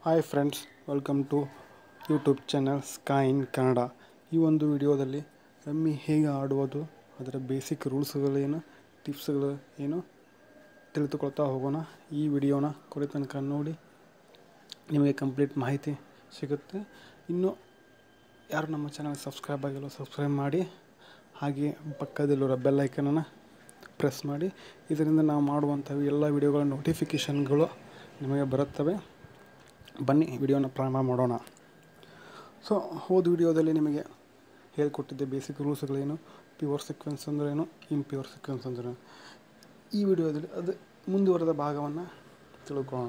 hi friends welcome to YouTube channel sky in Kannada ಈ ಒಂದು ವಿಡಿಯೋದಲ್ಲಿ ರಮ್ಮಿ ಹೇಗೆ ಆಡುವುದು ಅದರ ಬೇಸಿಕ್ ರೂಲ್ಸ್ಗಳೇನು ಟಿಪ್ಸ್ಗಳು ಏನು ತಿಳಿದುಕೊಳ್ತಾ ಹೋಗೋಣ ಈ ವಿಡಿಯೋನ ಕೊನೆ ತನಕ ನೋಡಿ ನಿಮಗೆ ಕಂಪ್ಲೀಟ್ ಮಾಹಿತಿ ಸಿಗುತ್ತೆ ಇನ್ನು ಯಾರು ನಮ್ಮ ಚಾನಲ್ ಸಬ್ಸ್ಕ್ರೈಬ್ ಆಗಿಲ್ಲ ಸಬ್ಸ್ಕ್ರೈಬ್ ಮಾಡಿ ಹಾಗೆ ಪಕ್ಕದಲ್ಲಿರೋ ಬೆಲ್ ಐಕನನ್ನು ಪ್ರೆಸ್ ಮಾಡಿ ಇದರಿಂದ ನಾವು ಮಾಡುವಂಥ ಎಲ್ಲ ವಿಡಿಯೋಗಳ ನೋಟಿಫಿಕೇಷನ್ಗಳು ನಿಮಗೆ ಬರುತ್ತವೆ ಬನ್ನಿ ವಿಡಿಯೋನ ಪ್ರಾರಂಭ ಮಾಡೋಣ ಸೊ ಹೋದ ವಿಡಿಯೋದಲ್ಲಿ ನಿಮಗೆ ಹೇಳ್ಕೊಟ್ಟಿದ್ದೆ ಬೇಸಿಕ್ ರೂಲ್ಸ್ಗಳೇನು ಪ್ಯೂರ್ ಸೀಕ್ವೆನ್ಸ್ ಅಂದ್ರೇನು ಇಂಪ್ಯೂರ್ ಸೀಕ್ವೆನ್ಸ್ ಅಂದ್ರೇನು ಈ ವಿಡಿಯೋದಲ್ಲಿ ಅದು ಮುಂದುವರೆದ ಭಾಗವನ್ನು ತಿಳ್ಕೊಳ್ಳೋಣ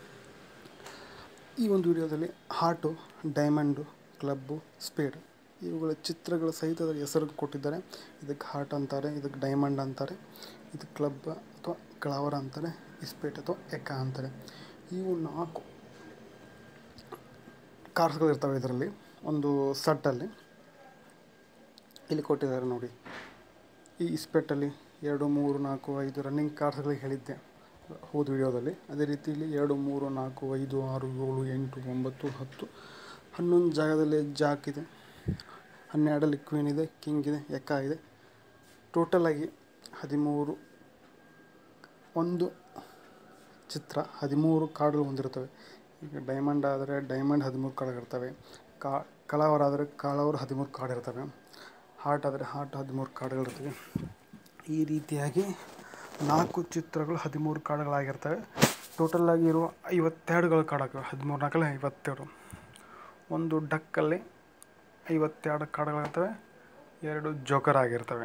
ಈ ಒಂದು ವಿಡಿಯೋದಲ್ಲಿ ಹಾರ್ಟು ಡೈಮಂಡು ಕ್ಲಬ್ಬು ಸ್ಪೇಡ್ ಇವುಗಳ ಚಿತ್ರಗಳ ಸಹಿತ ಅದರ ಹೆಸರು ಕೊಟ್ಟಿದ್ದಾರೆ ಇದಕ್ಕೆ ಹಾರ್ಟ್ ಅಂತಾರೆ ಇದಕ್ಕೆ ಡೈಮಂಡ್ ಅಂತಾರೆ ಇದು ಕ್ಲಬ್ ಅಥವಾ ಕ್ಲವರ್ ಅಂತಾರೆ ಇಸ್ಪೇಟ್ ಅಥವಾ ಎಕ್ಕ ಅಂತಾರೆ ಇವು ನಾಲ್ಕು ಕಾರ್ಸ್ಗಳಿರ್ತವೆ ಇದರಲ್ಲಿ ಒಂದು ಸಟ್ಟಲ್ಲಿ ಇಲ್ಲಿ ಕೊಟ್ಟಿದ್ದಾರೆ ನೋಡಿ ಈ ಇಸ್ಪೆಟ್ಟಲ್ಲಿ ಎರಡು ಮೂರು ನಾಲ್ಕು ಐದು ರನ್ನಿಂಗ್ ಕಾರ್ಸ್ಗಳಿಗೆ ಹೇಳಿದ್ದೆ ಹೋದ ವಿಡಿಯೋದಲ್ಲಿ ಅದೇ ರೀತಿ ಇಲ್ಲಿ ಎರಡು ಮೂರು ನಾಲ್ಕು ಐದು ಆರು ಏಳು ಎಂಟು ಒಂಬತ್ತು ಹತ್ತು ಹನ್ನೊಂದು ಜಾಗದಲ್ಲಿ ಜಾಕ್ ಇದೆ ಹನ್ನೆರಡಲ್ಲಿ ಕ್ವೀನ್ ಇದೆ ಕಿಂಗ್ ಇದೆ ಎಕ್ಕ ಇದೆ ಟೋಟಲಾಗಿ ಹದಿಮೂರು ಒಂದು ಚಿತ್ರ ಹದಿಮೂರು ಕಾರ್ಡ್ಗಳು ಹೊಂದಿರ್ತವೆ ಈಗ ಡೈಮಂಡ್ ಆದರೆ ಡೈಮಂಡ್ ಹದಿಮೂರು ಕಾರ್ಡ್ ಇರ್ತವೆ ಕಾ ಕಳವರ ಆದರೆ ಕಳವರು ಹದಿಮೂರು ಕಾರ್ಡ್ ಇರ್ತವೆ ಹಾರ್ಟ್ ಆದರೆ ಹಾರ್ಟ್ ಹದಿಮೂರು ಕಾರ್ಡ್ಗಳಿರ್ತವೆ ಈ ರೀತಿಯಾಗಿ ನಾಲ್ಕು ಚಿತ್ರಗಳು ಹದಿಮೂರು ಕಾರ್ಡ್ಗಳಾಗಿರ್ತವೆ ಟೋಟಲಾಗಿ ಇರುವ ಐವತ್ತೆರಡುಗಳ ಕಾರ್ಡ್ ಆಗಿವೆ ಹದಿಮೂರು ನಾಲ್ಕಲ್ಲಿ ಐವತ್ತೆರಡು ಒಂದು ಡಕ್ಕಲ್ಲಿ ಐವತ್ತೆರಡು ಕಾರ್ಡ್ಗಳಿರ್ತವೆ ಎರಡು ಜೋಕರ್ ಆಗಿರ್ತವೆ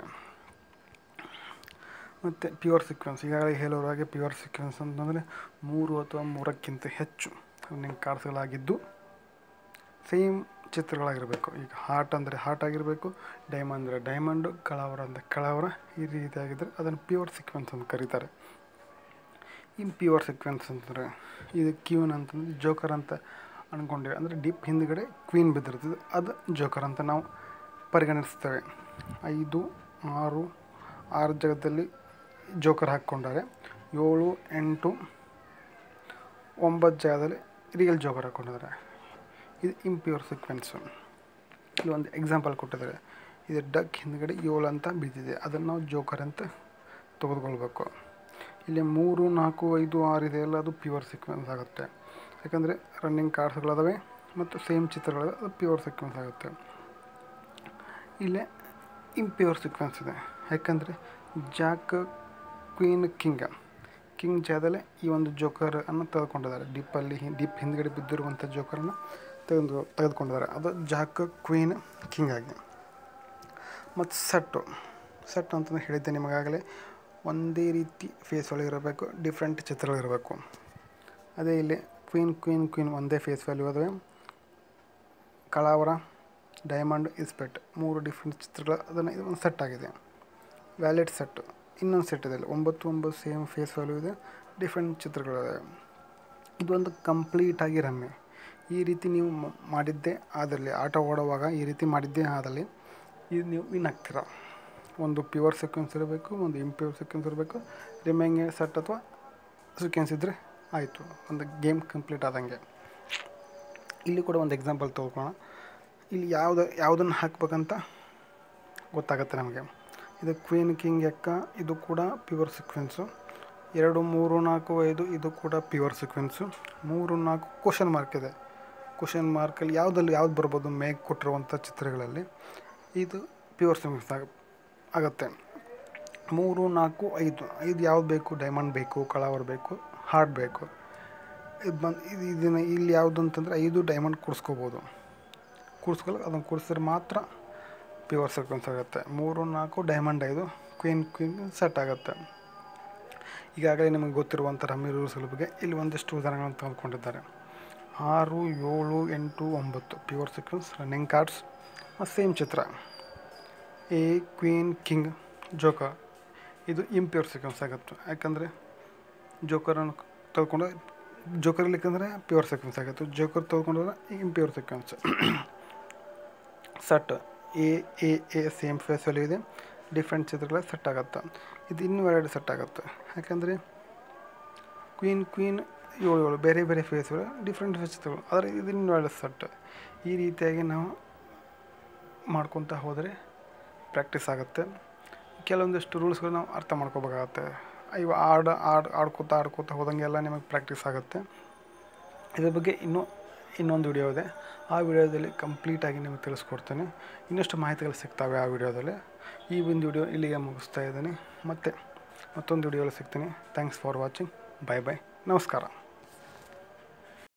ಮತ್ತು ಪ್ಯೂರ್ ಸೀಕ್ವೆನ್ಸ್ ಈಗಾಗಲೇ ಹೇಳೋರ ಹಾಗೆ ಪ್ಯೂರ್ ಸೀಕ್ವೆನ್ಸ್ ಅಂತಂದರೆ ಮೂರು ಅಥವಾ ಮೂರಕ್ಕಿಂತ ಹೆಚ್ಚು ರನ್ನಿಂಗ್ ಕಾರ್ಡ್ಸ್ಗಳಾಗಿದ್ದು ಸೇಮ್ ಚಿತ್ರಗಳಾಗಿರಬೇಕು ಈಗ ಹಾರ್ಟ್ ಅಂದರೆ ಹಾರ್ಟ್ ಆಗಿರಬೇಕು ಡೈಮಂಡ್ ಅಂದರೆ ಡೈಮಂಡು ಕಳವರ ಅಂದರೆ ಕಳವರ ಈ ರೀತಿಯಾಗಿದ್ದರೆ ಅದನ್ನು ಪ್ಯೂರ್ ಸೀಕ್ವೆನ್ಸ್ ಅಂತ ಕರೀತಾರೆ ಇನ್ ಪ್ಯೂರ್ ಸೀಕ್ವೆನ್ಸ್ ಅಂತಂದರೆ ಇದು ಕ್ಯೂನ್ ಅಂತಂದರೆ ಜೋಕರ್ ಅಂತ ಅಂದ್ಕೊಂಡಿವೆ ಅಂದರೆ ಡಿಪ್ ಹಿಂದ್ಗಡೆ ಕ್ವೀನ್ ಬಿದ್ದಿರ್ತದೆ ಅದು ಜೋಕರ್ ಅಂತ ನಾವು ಪರಿಗಣಿಸ್ತೇವೆ ಐದು ಆರು ಆರು ಜಾಗದಲ್ಲಿ ಜೋಕರ್ ಹಾಕ್ಕೊಂಡಾರೆ ಏಳು ಎಂಟು ಒಂಬತ್ತು ಜಾಗದಲ್ಲಿ ರಿಯಲ್ ಜೋಕರ್ ಹಾಕ್ಕೊಂಡಿದ್ದಾರೆ ಇದು ಇಂಪ್ಯೂರ್ ಸೀಕ್ವೆನ್ಸು ಇಲ್ಲಿ ಒಂದು ಎಕ್ಸಾಂಪಲ್ ಕೊಟ್ಟಿದ್ದಾರೆ ಇದು ಡಕ್ ಹಿಂದ್ಗಡೆ ಏಳು ಅಂತ ಬಿದ್ದಿದೆ ಅದನ್ನು ನಾವು ಜೋಕರ್ ಅಂತ ತೆಗೆದುಕೊಳ್ಬೇಕು ಇಲ್ಲಿ ಮೂರು ನಾಲ್ಕು ಐದು ಆರು ಇದೆ ಎಲ್ಲ ಅದು ಪ್ಯೂರ್ ಸೀಕ್ವೆನ್ಸ್ ಆಗುತ್ತೆ ಯಾಕಂದರೆ ರನ್ನಿಂಗ್ ಕಾರ್ಡ್ಸ್ಗಳದಾವೆ ಮತ್ತು ಸೇಮ್ ಚಿತ್ರಗಳಿದೆ ಅದು ಪ್ಯೂರ್ ಸೀಕ್ವೆನ್ಸ್ ಆಗುತ್ತೆ ಇಲ್ಲೇ ಇಂಪ್ಯೂರ್ ಸೀಕ್ವೆನ್ಸ್ ಇದೆ ಯಾಕಂದರೆ ಜಾಕ್ ಕ್ವೀನ್ ಕಿಂಗ್ ಕಿಂಗ್ ಜಾಗದಲ್ಲೇ ಈ ಒಂದು ಜೋಕರ್ ಅನ್ನು ತೆಗೆದುಕೊಂಡಿದ್ದಾರೆ ಡಿಪ್ಪಲ್ಲಿ ಡಿಪ್ ಹಿಂದ್ಗಡೆ ಬಿದ್ದಿರುವಂಥ ಜೋಕರನ್ನು ತೆಗೆದು ತೆಗೆದುಕೊಂಡಿದ್ದಾರೆ ಅದು ಜಾಕ್ ಕ್ವೀನ್ ಕಿಂಗ್ ಆಗಿ ಮತ್ತು ಸೆಟ್ಟು ಸೆಟ್ ಅಂತಂದು ಹೇಳಿದ್ದೆ ನಿಮಗಾಗಲೇ ಒಂದೇ ರೀತಿ ಫೇಸ್ ಒಳಗಿರಬೇಕು ಡಿಫ್ರೆಂಟ್ ಚಿತ್ರಗಳಿರಬೇಕು ಅದೇ ಇಲ್ಲಿ ಕ್ವೀನ್ ಕ್ವೀನ್ ಕ್ವೀನ್ ಒಂದೇ ಫೇಸ್ ವ್ಯಾಲ್ಯೂ ಅದಾವೆ ಕಳಾವರ ಡೈಮಂಡ್ ಇಸ್ಪೆಟ್ ಮೂರು ಡಿಫ್ರೆಂಟ್ ಚಿತ್ರಗಳು ಅದನ್ನು ಇದು ಒಂದು ಸೆಟ್ ಆಗಿದೆ ವ್ಯಾಲೆಟ್ ಸೆಟ್ ಇನ್ನೊಂದು ಸೆಟ್ ಇದೆ ಒಂಬತ್ತು ಒಂಬತ್ತು ಸೇಮ್ ಫೇಸ್ ವ್ಯಾಲ್ಯೂ ಇದೆ ಡಿಫ್ರೆಂಟ್ ಚಿತ್ರಗಳಿವೆ ಇದೊಂದು ಕಂಪ್ಲೀಟಾಗಿ ರಮ್ಮೆ ಈ ರೀತಿ ನೀವು ಮಾಡಿದ್ದೇ ಆದಲ್ಲಿ ಆಟ ಓಡುವಾಗ ಈ ರೀತಿ ಮಾಡಿದ್ದೇ ಆದಲ್ಲಿ ಇದು ನೀವು ವಿನ್ ಆಗ್ತೀರ ಒಂದು ಪ್ಯೂರ್ ಸೀಕ್ವೆನ್ಸ್ ಇರಬೇಕು ಒಂದು ಇಂಪ್ಯೂರ್ ಸೀಕ್ವೆನ್ಸ್ ಇರಬೇಕು ರಿಮೈಂಗ್ ಸೆಟ್ ಅಥವಾ ಸೀಕ್ವೆನ್ಸ್ ಇದ್ದರೆ ಆಯಿತು ಒಂದು ಗೇಮ್ ಕಂಪ್ಲೀಟ್ ಆದಂಗೆ ಇಲ್ಲಿ ಕೂಡ ಒಂದು ಎಕ್ಸಾಂಪಲ್ ತೊಗೊಳ್ಳೋಣ ಇಲ್ಲಿ ಯಾವ್ದು ಯಾವುದನ್ನು ಹಾಕ್ಬೇಕಂತ ಗೊತ್ತಾಗುತ್ತೆ ನಮಗೆ ಇದು ಕ್ವೀನ್ ಕಿಂಗ್ ಎಕ್ಕ ಇದು ಕೂಡ ಪ್ಯೂರ್ ಸೀಕ್ವೆನ್ಸು ಎರಡು ಮೂರು ನಾಲ್ಕು ಐದು ಇದು ಕೂಡ ಪ್ಯೂರ್ ಸೀಕ್ವೆನ್ಸು ಮೂರು ನಾಲ್ಕು ಕ್ವಶನ್ ಮಾರ್ಕ್ ಇದೆ ಕ್ವಶನ್ ಮಾರ್ಕಲ್ಲಿ ಯಾವುದಲ್ಲಿ ಯಾವ್ದು ಬರ್ಬೋದು ಮೇಗ್ ಕೊಟ್ಟಿರುವಂಥ ಚಿತ್ರಗಳಲ್ಲಿ ಇದು ಪ್ಯೂರ್ ಸೀಕ್ವೆನ್ಸ್ ಆಗ ಆಗುತ್ತೆ ಮೂರು ನಾಲ್ಕು ಐದು ಐದು ಯಾವ್ದು ಬೇಕು ಡೈಮಂಡ್ ಬೇಕು ಕಳವರ್ ಬೇಕು ಹಾರ್ಟ್ ಬೇಕು ಇದು ಬಂದು ಇದು ಇದನ್ನು ಇಲ್ಲಿ ಯಾವುದು ಅಂತಂದರೆ ಐದು ಡೈಮಂಡ್ ಕೂಡಿಸ್ಕೋಬೋದು ಕೂಡಿಸ್ಕೊಳ್ಳೋ ಅದನ್ನು ಕೂಡಿಸಿದ್ರೆ ಮಾತ್ರ ಪ್ಯೂರ್ ಸೀಕ್ವೆನ್ಸ್ ಆಗುತ್ತೆ ಮೂರು ನಾಲ್ಕು ಡೈಮಂಡ್ ಐದು ಕ್ವೀನ್ ಕ್ವೀನ್ ಸೆಟ್ ಆಗುತ್ತೆ ಈಗಾಗಲೇ ನಿಮಗೆ ಗೊತ್ತಿರುವಂಥ ರಮ್ಮಿ ರೂಲ್ಸ್ಗಳ ಬಗ್ಗೆ ಇಲ್ಲಿ ಒಂದಿಷ್ಟು ಉದಾಹರಣೆಗಳನ್ನು ತೆಗೆದುಕೊಂಡಿದ್ದಾರೆ ಆರು ಏಳು ಎಂಟು ಒಂಬತ್ತು pure sequence running cards same ಚಿತ್ರ ಎ ಕ್ವೀನ್ ಕಿಂಗ್ ಜೋಕರ್ ಇದು ಇಂಪ್ಯೂರ್ ಸೀಕ್ವೆನ್ಸ್ ಆಗುತ್ತೆ ಯಾಕಂದರೆ ಜೋಕರನ್ನು ತೆಗೆದುಕೊಂಡು ಜೋಕರ್ ಇಲ್ಲಿಕಂದರೆ ಪ್ಯೂರ್ ಸೀಕ್ವೆನ್ಸ್ ಆಗುತ್ತೆ ಜೋಕರ್ ತೆಗೆದುಕೊಂಡ್ರೆ impure sequence set A A A same ಫೇಸಲ್ಲಿ ಇದೆ ಡಿಫ್ರೆಂಟ್ ಚಿತ್ರಗಳ ಸೆಟ್ ಆಗುತ್ತೆ ಇದು ಇನ್ನೂ ಎರಡು ಸೆಟ್ ಆಗುತ್ತೆ ಯಾಕಂದರೆ ಕ್ವೀನ್ ಕ್ವೀನ್ ಏಳು ಏಳು ಬೇರೆ ಬೇರೆ ಫೇಸ್ಗಳು ಡಿಫ್ರೆಂಟ್ ಫೇಸ್ ತಗೊಳ್ಳಿ ಆದರೆ ಇದನ್ನು ಒಳ್ಳೆ ಸೆಟ್ ಈ ರೀತಿಯಾಗಿ ನಾವು ಮಾಡ್ಕೊತ ಹೋದರೆ ಪ್ರಾಕ್ಟೀಸ್ ಆಗುತ್ತೆ ಕೆಲವೊಂದಿಷ್ಟು ರೂಲ್ಸ್ಗಳು ನಾವು ಅರ್ಥ ಮಾಡ್ಕೋಬೇಕಾಗತ್ತೆ ಇವ ಆಡ ಆಡ್ ಆಡ್ಕೋತ ಆಡ್ಕೋತ ಹೋದಂಗೆಲ್ಲ ನಿಮಗೆ ಪ್ರಾಕ್ಟೀಸ್ ಆಗುತ್ತೆ ಇದ್ರ ಬಗ್ಗೆ ಇನ್ನೂ ಇನ್ನೊಂದು ವಿಡಿಯೋ ಇದೆ ಆ ವಿಡಿಯೋದಲ್ಲಿ ಕಂಪ್ಲೀಟಾಗಿ ನಿಮಗೆ ತಿಳಿಸ್ಕೊಡ್ತೇನೆ ಇನ್ನಷ್ಟು ಮಾಹಿತಿಗಳು ಸಿಗ್ತವೆ ಆ ವಿಡಿಯೋದಲ್ಲಿ ಈ ಒಂದು ವಿಡಿಯೋ ಇಲ್ಲಿಗೆ ಮುಗಿಸ್ತಾ ಇದ್ದೀನಿ ಮತ್ತೆ ಮತ್ತೊಂದು ವಿಡಿಯೋಲಿ ಸಿಗ್ತೀನಿ thanks for watching bye bye ನಮಸ್ಕಾರ